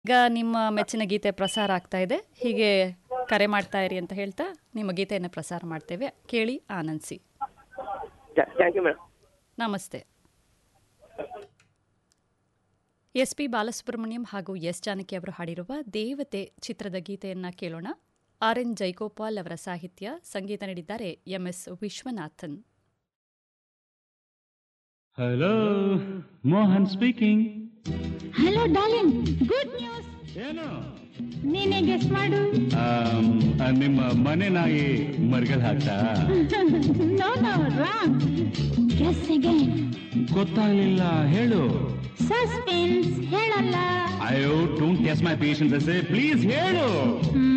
ಈಗ ನಿಮ್ಮ ಮೆಚ್ಚಿನ ಗೀತೆ ಪ್ರಸಾರ ಆಗ್ತಾ ಇದೆ ಹೀಗೆ ಕರೆ ಮಾಡ್ತಾ ಇರಿ ಅಂತ ಹೇಳ್ತಾ ನಿಮ್ಮ ಗೀತೆಯನ್ನು ಪ್ರಸಾರ ಮಾಡ್ತೇವೆ ಕೇಳಿ ಆನಂದಿಸಿ ಥ್ಯಾಂಕ್ ಯು ಮೇಡಮ್ ನಮಸ್ತೆ ಎಸ್ ಪಿ ಬಾಲಸುಬ್ರಹ್ಮಣ್ಯಂ ಹಾಗೂ ಎಸ್ ಜಾನಕಿ ಅವರು ಹಾಡಿರುವ ದೇವತೆ ಚಿತ್ರದ ಗೀತೆಯನ್ನ ಕೇಳೋಣ ಆರ್ ಎನ್ ಜೈಗೋಪಾಲ್ ಅವರ ಸಾಹಿತ್ಯ ಸಂಗೀತ ನೀಡಿದ್ದಾರೆ M S Viswanathan hello Mohan speaking hello darling good news ಏನು ನೀನೇ ಗೆಸ್ ಮಾಡು ಆಮ್, ಆ, ನಿಮ್ಮ ಮನೆ ನಾಯಿ ಮರ್ಗಲ್ ಹಾಕ್ತಾ no no wrong guess again ಗೊತ್ತಾಗ್ಲಿಲ್ಲ ಹೇಳು ಸಸ್ಪೆನ್ಸ್ ಹೇಳಲ್ಲ ಅಯ್ಯೋ don't test my patience please ಹೇಳು ಹ್ಮ್